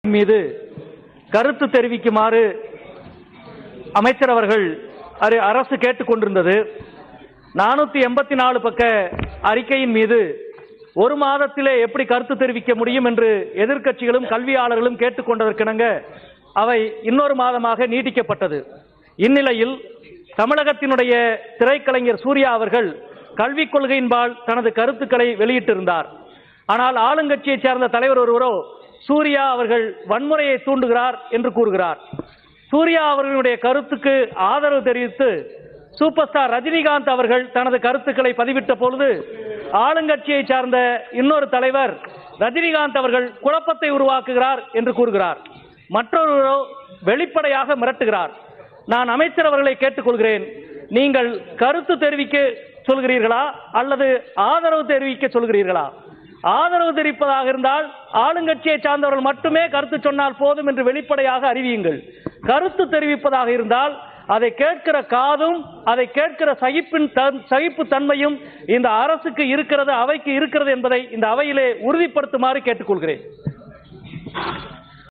மீது கருத்து தெரிவிக்குமாறு அமைச்சர் அவர்கள் அரு- அரசு கேட்டுக்கொண்டிருந்தது நானூத்தி எண்பத்தி நாலு பக்க அறிக்கையின் மீது ஒரு மாதத்திலே எப்படி கருத்து தெரிவிக்க முடியும் என்று எதிர்க்கட்சிகளும் கல்வியாளர்களும் கேட்டுக்கொண்டதற்கிணங்க அவை இன்னொரு மாதமாக நீட்டிக்கப்பட்டது இந்நிலையில் தமிழகத்தினுடைய திரைக்கலைஞர் சூர்யா அவர்கள் கல்விக் கொள்கையின்பால் தனது கருத்துக்களை வெளியிட்டிருந்தார் ஆனால் ஆளுங்கட்சியைச் சேர்ந்த தலைவர் ஒருவரோ சூர்யா அவர்கள் வன்முறையை தூண்டுகிறார் என்று கூறுகிறார் சூர்யா அவர்களுடைய கருத்துக்கு ஆதரவு தெரிவித்து சூப்பர் ஸ்டார் ரஜினிகாந்த் அவர்கள் தனது கருத்துக்களை பதிவிட்ட பொழுது ஆளுங்கட்சியை சார்ந்த இன்னொரு தலைவர் ரஜினிகாந்த் அவர்கள் குழப்பத்தை உருவாக்குகிறார் என்று கூறுகிறார் மற்றொருவரோ வெளிப்படையாக மிரட்டுகிறார் நான் அமைச்சர் அவர்களை கேட்டுக்கொள்கிறேன் நீங்கள் கருத்து தெரிவிக்க சொல்கிறீர்களா அல்லது ஆதரவு தெரிவிக்க சொல்கிறீர்களா ஆதரவு தெரிவிப்பதாக இருந்தால் ஆளுங்கட்சியை சார்ந்தவர்கள் மட்டுமே கருத்து சொன்னால் போதும் என்று வெளிப்படையாக அறிவியுங்கள் கருத்து தெரிவிப்பதாக இருந்தால் அதை கேட்கிற காதும் அதை கேட்கிற சகிப்பின் தன்- சகிப்பு தன்மையும் இந்த அரசுக்கு இருக்கிறது அவைக்கு இருக்கிறது என்பதை இந்த அவையிலே உறுதிப்படுத்துமாறு கேட்டுக்கொள்கிறேன்